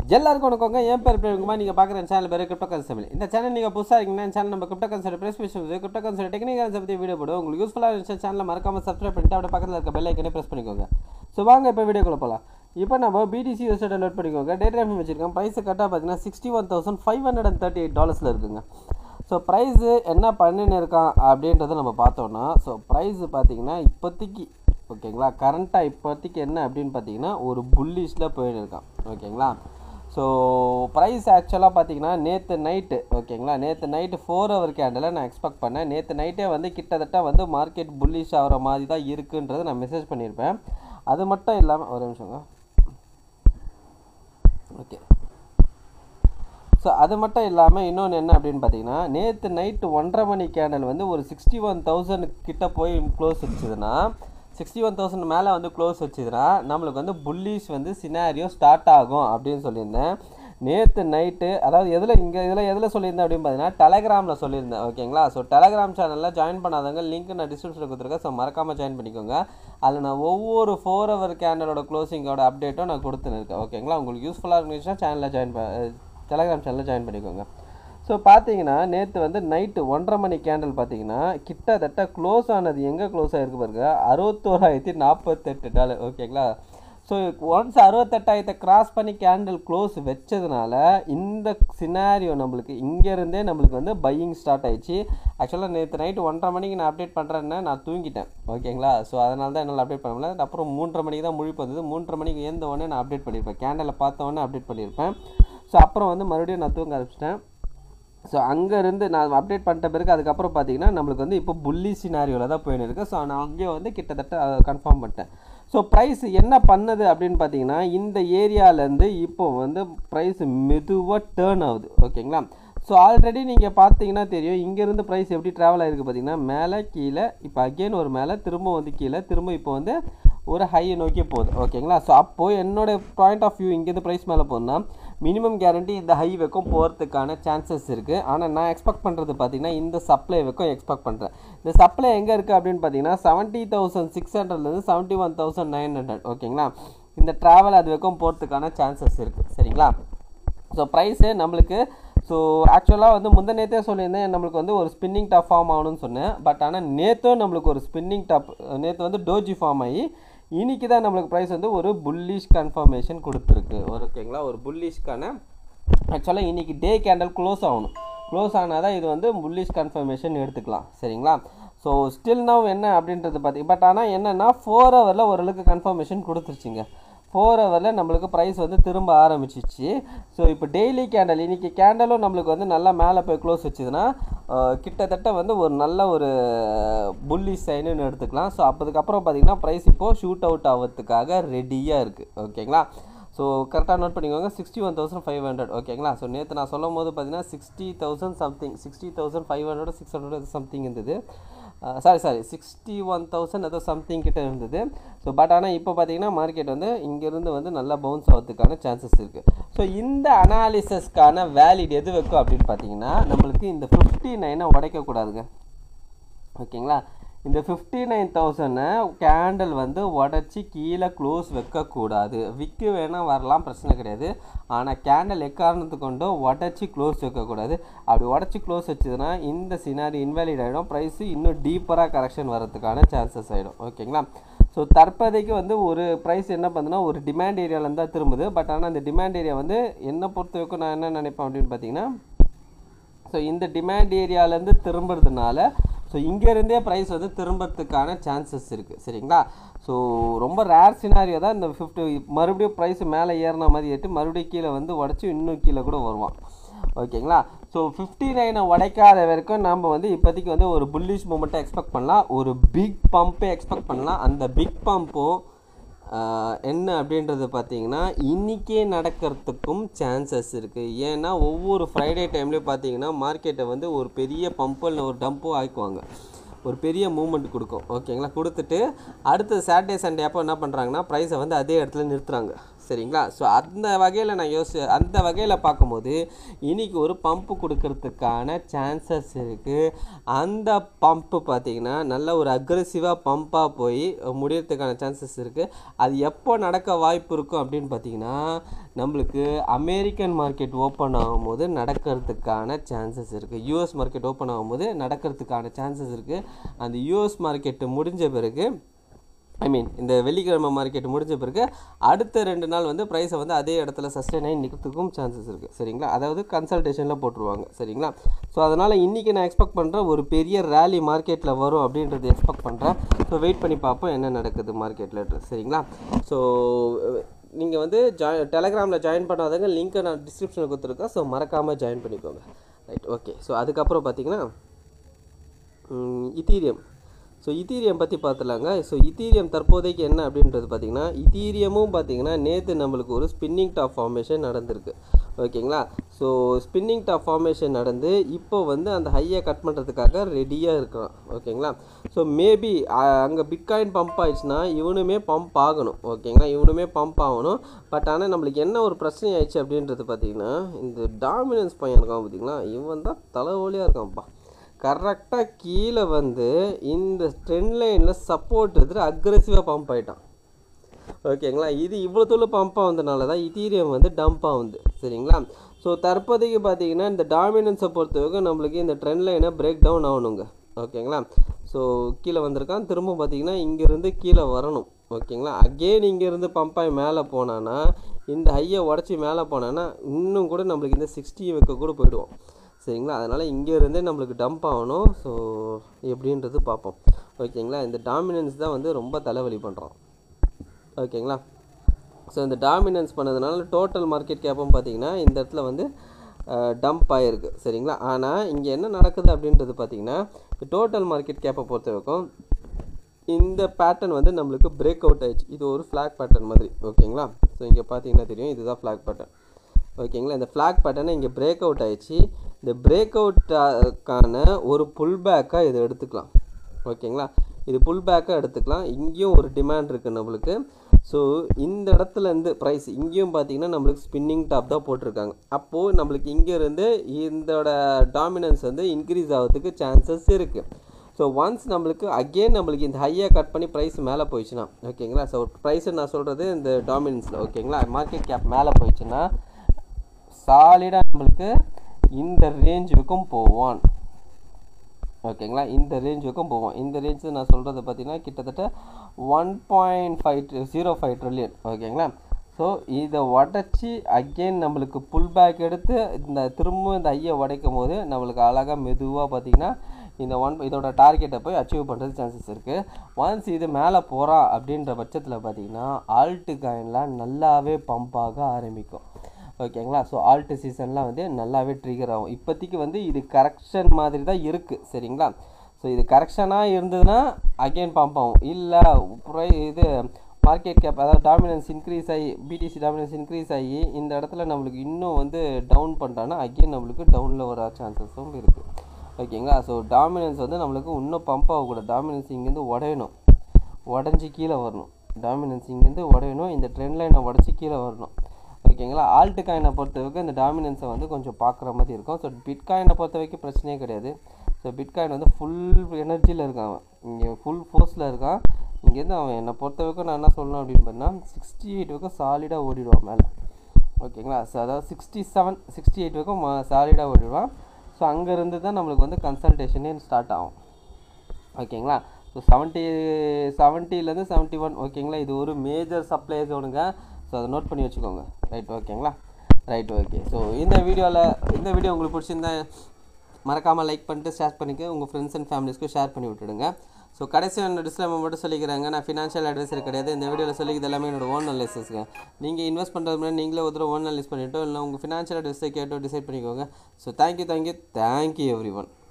எல்லாருக்கும் வணக்கங்க என் பேர் பிரேம்குமா நீங்கள் பார்க்குற சேனல் பேர் கிரிப்டோ கன்செப்ட் இந்த சேனல் நீங்கள் புதுசாக இருக்கீங்கன்னா சேனல் நம்ம கிரிப்டோ கன்செப்ட் ப்ரெஸ் பேசுவது கிரிப்டோ கன்செப்ட் டெக்னிக்கல் பற்றி வீடியோ போடுவோம் உங்களுக்கு யூஸ்ஃபுல்லாக இருந்துச்சு சேனலில் மறக்காம சப்ஸ்கிரைப் பண்ணிட்டு அப்படியே பக்கத்தில் இருக்க பெல் ஐக்கனே ப்ரெஸ் பண்ணிக்கோங்க ஸோ வாங்க இப்போ வீடியோக்குள்ள போகலாம் இப்போ நம்ம பிடிசி வெப்சைட் லோட் பண்ணிக்கோங்க டேட் டைம் வச்சிருக்கோம் ப்ரைஸ் கரெக்டாக பார்த்தீங்கன்னா sixty one thousand five hundred and thirty eight டாலர்ஸில் இருக்குங்க ஸோ ப்ரைஸு என்ன பண்ணின்னு இருக்கான் அப்படின்றத நம்ம பார்த்தோன்னா ஸோ ப்ரைஸு பார்த்தீங்கன்னா இப்போதைக்கு ஓகேங்களா கரண்ட்டாக இப்போதைக்கு என்ன அப்படின்னு பார்த்தீங்கன்னா ஒரு புல்லிஷில் போயின்னு இருக்கான் ஓகேங்களா ஸோ ப்ரைஸ் ஆக்சுவலாக பார்த்தீங்கன்னா நேற்று நைட்டு ஓகேங்களா நேற்று நைட்டு ஃபோர் ஹவர் கேண்டில் நான் எக்ஸ்பெக்ட் பண்ணேன் நேற்று நைட்டே வந்து கிட்டத்தட்ட வந்து மார்க்கெட் புல்லிஷ் ஆகிற மாதிரி தான் இருக்குன்றதை நான் மெசேஜ் பண்ணியிருப்பேன் அது மட்டும் இல்லாமல் ஒரு நிமிஷங்க ஓகே ஸோ அது மட்டும் இல்லாமல் இன்னொன்று என்ன அப்படின்னு பார்த்தீங்கன்னா நேற்று நைட்டு ஒன்றரை மணி கேண்டல் வந்து ஒரு சிக்ஸ்டி ஒன் தௌசண்ட் கிட்ட போய் க்ளோஸ் வச்சுதுன்னா சிக்ஸ்டி ஒன் தௌசண்ட் மேலே வந்து க்ளோஸ் வச்சுதுன்னா நம்மளுக்கு வந்து புல்லிஷ் வந்து சினாரியோ ஸ்டார்ட் ஆகும் அப்படின்னு சொல்லியிருந்தேன் நேற்று நைட்டு அதாவது எதில் இங்கே இதில் எதில் சொல்லியிருந்தேன் அப்படின்னு பார்த்தீங்கன்னா டெலகிராமில் சொல்லியிருந்தேன் ஓகேங்களா ஸோ டெலகிராம் சேனலில் ஜாயின் பண்ணாதவங்க லிங்க் நான் டிஸ்கிரிப்ஷனில் கொடுத்துருக்கேன் ஸோ மறக்காமல் ஜாயின் பண்ணிக்கோங்க அதில் நான் ஒவ்வொரு ஃபோர் ஹவர் கேண்டலோட க்ளோசிங்கோட அப்டேட்டும் நான் கொடுத்துன்னு இருக்கேன் ஓகேங்களா உங்களுக்கு யூஸ்ஃபுல்லாக இருந்துச்சுன்னா சேனலில் ஜாயின் ப டெலகிராம் சேனலில் ஜாயின் பண்ணிக்கோங்க ஸோ பார்த்தீங்கன்னா நேற்று வந்து நைட்டு ஒன்றரை மணி கேண்டில் பார்த்தீங்கன்னா கிட்டத்தட்ட க்ளோஸ் ஆனது எங்கே க்ளோஸ் ஆகிருக்கு பாருங்க அறுபத்தோராயிரத்தி நாற்பத்தெட்டு டாலர் ஓகேங்களா ஸோ ஒன்ஸ் அறுபத்தெட்டாயிரத்தை கிராஸ் பண்ணி கேண்டில் க்ளோஸ் வச்சதுனால இந்த சினாரியோ நம்மளுக்கு இங்கேருந்தே நம்மளுக்கு வந்து பையிங் ஸ்டார்ட் ஆயிடுச்சு ஆக்சுவலாக நேற்று நைட்டு ஒன்றரை மணிக்கு நான் அப்டேட் பண்ணுறேன்னு நான் தூங்கிட்டேன் ஓகேங்களா ஸோ அதனால தான் என்னால் அப்டேட் பண்ண முடியல அப்புறம் மூன்றரை மணிக்கு தான் முழிப்பு வந்தது மூன்றரை மணிக்கு ஏந்த உடனே நான் அப்டேட் பண்ணியிருப்பேன் கேண்டலில் பார்த்த உடனே அப்டேட் பண்ணியிருப்பேன் ஸோ அப்புறம் வந்து மறுபடியும் நான் தூங்க ஆரம்பிச்சிட்டேன் ஸோ அங்கேருந்து நான் அப்டேட் பண்ணிட்ட பிறகு அதுக்கப்புறம் பார்த்தீங்கன்னா நம்மளுக்கு வந்து இப்போ புள்ளி சினாரியோவில் தான் போயின்னு இருக்கு ஸோ நான் அங்கேயே வந்து கிட்டத்தட்ட கன்ஃபார்ம் பண்ணிட்டேன் ஸோ ப்ரைஸ் என்ன பண்ணுது அப்படின்னு பார்த்தீங்கன்னா இந்த ஏரியாவிலேருந்து இப்போ வந்து ப்ரைஸ் மெதுவாக டேர்ன் ஆகுது ஓகேங்களா ஸோ ஆல்ரெடி நீங்கள் பார்த்தீங்கன்னா தெரியும் இங்கேருந்து ப்ரைஸ் எப்படி ட்ராவல் ஆகிருக்கு பார்த்தீங்கன்னா மேலே கீழே இப்போ அகெயின் ஒரு மேலே திரும்ப வந்து கீழே திரும்ப இப்போ வந்து ஒரு ஹையை நோக்கி போகுது ஓகேங்களா ஸோ அப்போது என்னோட பாயிண்ட் ஆஃப் வியூ இங்கேருந்து ப்ரைஸ் மேலே போகுதுன்னா மினிமம் கேரண்டி இந்த ஹை வைக்கும் போகிறதுக்கான சான்சஸ் இருக்குது ஆனால் நான் எக்ஸ்பெக்ட் பண்ணுறது பார்த்தீங்கன்னா இந்த சப்ளை வைக்கும் எக்ஸ்பெக்ட் பண்ணுறேன் இந்த சப்ளை எங்கே இருக்குது அப்படின்னு பார்த்தீங்கன்னா செவன்ட்டி தௌசண்ட் சிக்ஸ் ஹண்ட்ரட்லேருந்து seventy one thousand nine hundred ஓகேங்களா இந்த ட்ராவல் அது வைக்கும் போகிறதுக்கான சான்சஸ் இருக்குது சரிங்களா ஸோ ப்ரைஸு நம்மளுக்கு ஸோ ஆக்சுவலாக வந்து முந்த நேற்றே சொல்லியிருந்தேன் நம்மளுக்கு வந்து ஒரு ஸ்பின்னிங் டாப் ஃபார்ம் ஆகணும்னு சொன்னேன் பட் ஆனால் நேற்றும் நம்மளுக்கு ஒரு ஸ்பின்னிங் டாப் நேற்று வந்து டோஜி ஃபார்ம் ஆகி இன்னைக்கு தான் நம்மளுக்கு ப்ரைஸ் வந்து ஒரு புல்லிஷ் கன்ஃபர்மேஷன் கொடுத்துருக்கு ஓகேங்களா ஒரு புல்லிஷ்க்கான ஆக்சுவலாக இன்றைக்கி டே கேண்டல் க்ளோஸ் ஆகணும் க்ளோஸ் ஆனால் தான் இது வந்து புல்லிஷ் கன்ஃபர்மேஷன் எடுத்துக்கலாம் சரிங்களா ஸோ ஸ்டில் நவ் என்ன அப்படின்றது பார்த்திங்க பட் ஆனால் என்னென்னா ஃபோர் ஹவரில் ஓரளவுக்கு கன்ஃபர்மேஷன் கொடுத்துருச்சுங்க ஃபோர் ஹவரில் நம்மளுக்கு ப்ரைஸ் வந்து திரும்ப ஆரம்பிச்சிச்சு ஸோ இப்போ டெய்லி கேண்டல் இன்றைக்கி கேண்டலும் நம்மளுக்கு வந்து நல்லா மேலே போய் க்ளோஸ் வச்சுதுன்னா கிட்டத்தட்ட வந்து ஒரு நல்ல ஒரு புள்ளி சைனுன்னு எடுத்துக்கலாம் ஸோ அப்போதுக்கப்புறம் பார்த்திங்கன்னா ப்ரைஸ் இப்போது ஷூட் அவுட் ஆகிறதுக்காக ரெடியாக இருக்குது ஓகேங்களா ஸோ கரெக்டாக நோட் பண்ணிக்கோங்க sixty one thousand five hundred ஓகேங்களா ஸோ நேற்று நான் சொல்லும் போது பார்த்தீங்கன்னா sixty thousand something sixty thousand five hundred six hundred something இருந்தது sorry sorry sixty one thousand ஏதோ சம்திங் கிட்ட இருந்தது ஸோ பட் ஆனால் இப்போ பார்த்தீங்கன்னா மார்க்கெட் வந்து இங்கேருந்து வந்து நல்லா பவுன்ஸ் ஆகிறதுக்கான சான்சஸ் இருக்குது ஸோ இந்த அனாலிசிஸ்க்கான வேலிட் எது வைக்கும் அப்படின்னு பார்த்தீங்கன்னா நம்மளுக்கு இந்த ஃபிஃப்டி நைனை உடைக்கக்கூடாதுங்க ஓகேங்களா இந்த ஃபிஃப்டி நைன் தௌசண்டை கேண்டில் வந்து உடச்சி கீழே க்ளோஸ் வைக்கக்கூடாது விற்க வேணால் வரலாம் பிரச்சனை கிடையாது ஆனால் கேண்டில் எக்காரணத்து கொண்டோ உடச்சி க்ளோஸ் வைக்கக்கூடாது அப்படி உடச்சி க்ளோஸ் வச்சதுன்னா இந்த சினாரி இன்வேலிட் ஆகிடும் ப்ரைஸு இன்னும் டீப்பராக கரெக்ஷன் வரதுக்கான சான்சஸ் ஆகிடும் ஓகேங்களா ஸோ தற்போதைக்கு வந்து ஒரு ப்ரைஸ் என்ன பண்ணுதுன்னா ஒரு டிமாண்ட் ஏரியாவிலேருந்து தான் திரும்புது பட் ஆனால் அந்த டிமாண்ட் ஏரியா வந்து என்னை பொறுத்த வரைக்கும் நான் என்ன நினைப்பேன் அப்படின்னு பார்த்தீங்கன்னா ஸோ இந்த டிமாண்ட் ஏரியாவிலேருந்து திரும்புறதுனால ஸோ இங்கேருந்தே ப்ரைஸ் வந்து திரும்பறதுக்கான சான்சஸ் இருக்குது சரிங்களா ஸோ ரொம்ப ரேர் சினாரியோ தான் இந்த ஃபிஃப்டி மறுபடியும் ப்ரைஸ் மேலே ஏறின மாதிரி ஏற்று மறுபடியும் கீழே வந்து உடச்சி இன்னும் கீழே கூட வருவான் ஓகேங்களா ஸோ ஃபிஃப்டி நைனை உடைக்காத வரைக்கும் நம்ம வந்து இப்போதைக்கு வந்து ஒரு புல்லிஷ் மூமெண்ட்டை எக்ஸ்பெக்ட் பண்ணலாம் ஒரு பிக் பம்பை எக்ஸ்பெக்ட் பண்ணலாம் அந்த பிக் பம்பும் என்ன அப்படின்றது பார்த்தீங்கன்னா இன்றைக்கே நடக்கிறதுக்கும் சான்சஸ் இருக்குது ஏன்னா ஒவ்வொரு ஃப்ரைடே டைம்லேயும் பார்த்தீங்கன்னா மார்க்கெட்டை வந்து ஒரு பெரிய பம்போ இல்லை ஒரு டம்போ ஆக்குவாங்க ஒரு பெரிய மூமெண்ட் கொடுக்கும் ஓகேங்களா கொடுத்துட்டு அடுத்து சாட்டர்டே சண்டே அப்போ என்ன பண்ணுறாங்கன்னா ப்ரைஸை வந்து அதே இடத்துல நிறுத்துறாங்க சரிங்களா ஸோ அந்த வகையில் நான் யோசி அந்த வகையில் பார்க்கும்போது இன்னைக்கு ஒரு பம்பு கொடுக்கறதுக்கான சான்சஸ் இருக்குது அந்த பம்பு பார்த்தீங்கன்னா நல்ல ஒரு அக்ரெசிவாக பம்பாக போய் முடியறதுக்கான சான்சஸ் இருக்குது அது எப்போ நடக்க வாய்ப்பு இருக்கும் அப்படின்னு பார்த்தீங்கன்னா நம்மளுக்கு அமெரிக்கன் மார்க்கெட் ஓப்பன் ஆகும்போது நடக்கிறதுக்கான சான்சஸ் இருக்குது யூஎஸ் மார்க்கெட் ஓப்பன் ஆகும்போது நடக்கிறதுக்கான சான்சஸ் இருக்குது அந்த யூஎஸ் மார்க்கெட்டு முடிஞ்ச பிறகு ஐ மீன் இந்த வெள்ளிக்கிழமை மார்க்கெட் முடிஞ்ச பிறகு அடுத்த ரெண்டு நாள் வந்து ப்ரைஸை வந்து அதே இடத்துல சஸ்டெயின் ஆகி நிற்கிறதுக்கும் சான்சஸ் இருக்குது சரிங்களா அதாவது கன்சல்டேஷனில் போட்டுருவாங்க சரிங்களா ஸோ அதனால் இன்றைக்கி நான் எக்ஸ்பெக்ட் பண்ணுறேன் ஒரு பெரிய ரேலி மார்க்கெட்டில் வரும் அப்படின்றது எக்ஸ்பெக்ட் பண்ணுறேன் ஸோ வெயிட் பண்ணி பார்ப்போம் என்ன நடக்குது மார்க்கெட்டில் சரிங்களா ஸோ நீங்கள் வந்து ஜாய் டெலகிராமில் ஜாயின் பண்ணாதவங்க லிங்க்கை நான் டிஸ்கிரிப்ஷனில் கொடுத்துருக்கேன் ஸோ மறக்காமல் ஜாயின் பண்ணிக்கோங்க ரைட் ஓகே ஸோ அதுக்கப்புறம் பார்த்தீங்கன்னா இத்தீரியம் ஸோ இத்தீரியம் பற்றி பார்த்துலாங்க ஸோ இத்தீரியம் தற்போதைக்கு என்ன அப்படின்றது பார்த்தீங்கன்னா இத்தீரியமும் பார்த்தீங்கன்னா நேற்று நம்மளுக்கு ஒரு ஸ்பின்னிங் டாப் ஃபார்மேஷன் நடந்திருக்கு ஓகேங்களா ஸோ ஸ்பின்னிங் டாப் ஃபார்மேஷன் நடந்து இப்போ வந்து அந்த ஹையை கட் பண்ணுறதுக்காக ரெடியாக இருக்கிறான் ஓகேங்களா ஸோ மேபி அங்கே பிட்காயின் பம்ப் ஆயிடுச்சுன்னா இவனுமே பம்ப் ஆகணும் ஓகேங்களா இவனுமே பம்ப் ஆகணும் பட் ஆனால் நம்மளுக்கு என்ன ஒரு பிரச்சனை ஆயிடுச்சு அப்படின்றது பார்த்தீங்கன்னா இந்த டாமினன்ஸ் பையன் இருக்கான் பார்த்தீங்களா இவன் தான் தலைவலியாக இருக்கான்ப்பா கரெக்டாக கீழே வந்து இந்த ட்ரெண்ட் லைனில் சப்போர்ட் எடுத்துட்டு அக்ரெசிவாக பம்ப் ஆகிட்டான் ஓகேங்களா இது இவ்வளோ தூள் பம்பாக வந்தனால தான் இத்தீரியம் வந்து டம்பாக வந்து சரிங்களா ஸோ தற்போதைக்கு பார்த்தீங்கன்னா இந்த டாமினன்ஸை பொறுத்த வரைக்கும் நம்மளுக்கு இந்த ட்ரெண்ட் லைனை பிரேக் டவுன் ஆகணுங்க ஓகேங்களா ஸோ கீழே வந்திருக்கான் திரும்ப பார்த்தீங்கன்னா இங்கேருந்து கீழே வரணும் ஓகேங்களா அகெயின் இங்கேருந்து பம்பாய் மேலே போனான்னா இந்த ஹையை உடச்சி மேலே போனான்னா இன்னும் கூட நம்மளுக்கு இந்த சிக்ஸ்டி வைக்க கூட போயிடுவோம் சரிங்களா அதனால் இங்கேருந்தே நம்மளுக்கு டம்ப் ஆகணும் ஸோ எப்படின்றது பார்ப்போம் ஓகேங்களா இந்த டாமினன்ஸ் தான் வந்து ரொம்ப தலைவலி பண்ணுறோம் ஓகேங்களா ஸோ இந்த டாமினன்ஸ் பண்ணதுனால டோட்டல் மார்க்கெட் கேப்பும் பார்த்தீங்கன்னா இந்த இடத்துல வந்து டம்ப் ஆகிருக்கு சரிங்களா ஆனால் இங்கே என்ன நடக்குது அப்படின்றது பார்த்தீங்கன்னா டோட்டல் மார்க்கெட் கேப்பை பொறுத்த வரைக்கும் இந்த பேட்டர்ன் வந்து நம்மளுக்கு பிரேக் அவுட் ஆயிடுச்சு இது ஒரு ஃப்ளாக் பேட்டர்ன் மாதிரி ஓகேங்களா ஸோ இங்கே பார்த்தீங்கன்னா தெரியும் இதுதான் ஃப்ளாக் பேட்டர்ன் ஓகேங்களா இந்த ஃப்ளாக் பேட்டர்னை இங்கே பிரேக் அவுட் ஆயிடுச்சு இந்த பிரேக் அவுட்டான ஒரு புல் பேக்காக இதை எடுத்துக்கலாம் ஓகேங்களா இது புல் பேக்காக எடுத்துக்கலாம் இங்கேயும் ஒரு டிமாண்ட் இருக்குது நம்மளுக்கு ஸோ இந்த இடத்துலேருந்து ப்ரைஸ் இங்கேயும் பார்த்தீங்கன்னா நம்மளுக்கு ஸ்பின்னிங் டாப் தான் போட்டிருக்காங்க அப்போது நம்மளுக்கு இங்கேருந்து இதோட டாமினன்ஸ் வந்து இன்க்ரீஸ் ஆகிறதுக்கு சான்சஸ் இருக்குது ஸோ ஒன்ஸ் நம்மளுக்கு அகெயின் நம்மளுக்கு இந்த ஹையை கட் பண்ணி ப்ரைஸ் மேலே போயிடுச்சுன்னா ஓகேங்களா ஸோ ப்ரைஸை நான் சொல்கிறது இந்த டாமினன்ஸில் ஓகேங்களா மார்க்கெட் கேப் மேலே போயிடுச்சுன்னா சாலிடாக நம்மளுக்கு இந்த ரேஞ்சுக்கும் போவான் ஓகேங்களா இந்த ரேஞ்சுக்கும் போவோம் இந்த ரேஞ்சு நான் சொல்கிறது பார்த்தீங்கன்னா கிட்டத்தட்ட one point five zero five trillion ஓகேங்களா ஸோ இதை உடச்சி அகெயின் நம்மளுக்கு புல் பேக் எடுத்து இந்த திரும்ப இந்த ஐயை உடைக்கும் போது நம்மளுக்கு அழகாக மெதுவாக பார்த்தீங்கன்னா இந்த ஒன் இதோட டார்கெட்டை போய் அச்சீவ் பண்ணுறது சான்சஸ் இருக்குது ஒன்ஸ் இது மேலே போகிறான் அப்படின்ற பட்சத்தில் பார்த்தீங்கன்னா ஆல்ட்டு காயின்லாம் நல்லாவே பம்ப் ஆக ஆரம்பிக்கும் ஓகேங்களா ஸோ ஆல்ட்டு சீசன்லாம் வந்து நல்லாவே ட்ரிகர் ஆகும் இப்போதைக்கு வந்து இது கரெக்ஷன் மாதிரி தான் இருக்குது சரிங்களா ஸோ இது கரெக்ஷனாக இருந்ததுன்னா அகெயின் பம்ப் ஆகும் இல்லை ப்ரை இது மார்க்கெட் கேப் அதாவது டாமினன்ஸ் இன்க்ரீஸ் ஆகி பிடிசி டாமினன்ஸ் இன்க்ரீஸ் ஆகி இந்த இடத்துல நம்மளுக்கு இன்னும் வந்து டவுன் பண்ணுறான்னா அகெயின் நம்மளுக்கு டவுனில் வர சான்சஸும் இருக்குது ஓகேங்களா ஸோ டாமினன்ஸ் வந்து நம்மளுக்கு இன்னும் பம்ப் ஆகக்கூடாது டாமினன்ஸ் இங்கேருந்து உடையணும் உடஞ்சி கீழே வரணும் டாமினன்ஸ் இங்கேருந்து உடையணும் இந்த ட்ரெண்ட் லைனை உடச்சி கீழே வரணும் ஓகேங்களா ஆல்ட்டு காயினை பொறுத்த வரைக்கும் இந்த டாமினன்ஸை வந்து கொஞ்சம் பார்க்குற மாதிரி இருக்கும் ஸோ பிட்காயினை பொறுத்த வரைக்கும் பிரச்சனையே கிடையாது ஸோ பிட்காயின் வந்து ஃபுல் எனர்ஜியில் இருக்கான் அவன் இங்கே ஃபுல் ஃபோர்ஸில் இருக்கான் இங்கேருந்து அவன் என்னை பொறுத்த வரைக்கும் நான் என்ன சொல்லணும் அப்படின்னு பண்ணால் சிக்ஸ்டி எயிட் வரைக்கும் சாலிடாக ஓடிடுவான் மேலே ஓகேங்களா ஸோ அதாவது சிக்ஸ்டி செவன் சிக்ஸ்டி எயிட் வரைக்கும் சாலிடாக ஓடிடுவான் ஸோ அங்கேருந்து தான் நம்மளுக்கு வந்து கன்சல்டேஷனே ஸ்டார்ட் ஆகும் ஓகேங்களா ஸோ செவன்ட்டி செவன்ட்டிலேருந்து செவன்ட்டி ஒன் ஓகேங்களா இது ஒரு மேஜர் சப்ளை ஜோனுங்க ஸோ அதை நோட் பண்ணி வச்சுக்கோங்க ரைட் ஓகேங்களா ரைட் ஓகே ஸோ இந்த வீடியோவில் இந்த வீடியோ உங்களுக்கு பிடிச்சிருந்தா மறக்காமல் லைக் பண்ணிட்டு ஷேர் பண்ணிக்க உங்கள் ஃப்ரெண்ட்ஸ் அண்ட் ஃபேமிலிஸ்க்கு ஷேர் பண்ணி விட்டுடுங்க ஸோ கடைசி என்னோட டிஸ்கிளைமர் மட்டும் சொல்லிக்கிறாங்க நான் ஃபினான்ஷியல் அட்வைசர் கிடையாது இந்த வீடியோவில் சொல்லிக்கிறது எல்லாமே என்னோட ஓன் அனலிசிஸ்ங்க நீங்கள் இன்வெஸ்ட் பண்ணுறது முன்னாடி நீங்களே ஒரு தடவை ஓன் அனலிஸ் பண்ணிவிட்டோ இல்லை உங்கள் ஃபினான்ஷியல் அட்வைஸை கேட்டோ டிசைட் பண்ணிக்கோங்க so thank you thank you thank you every one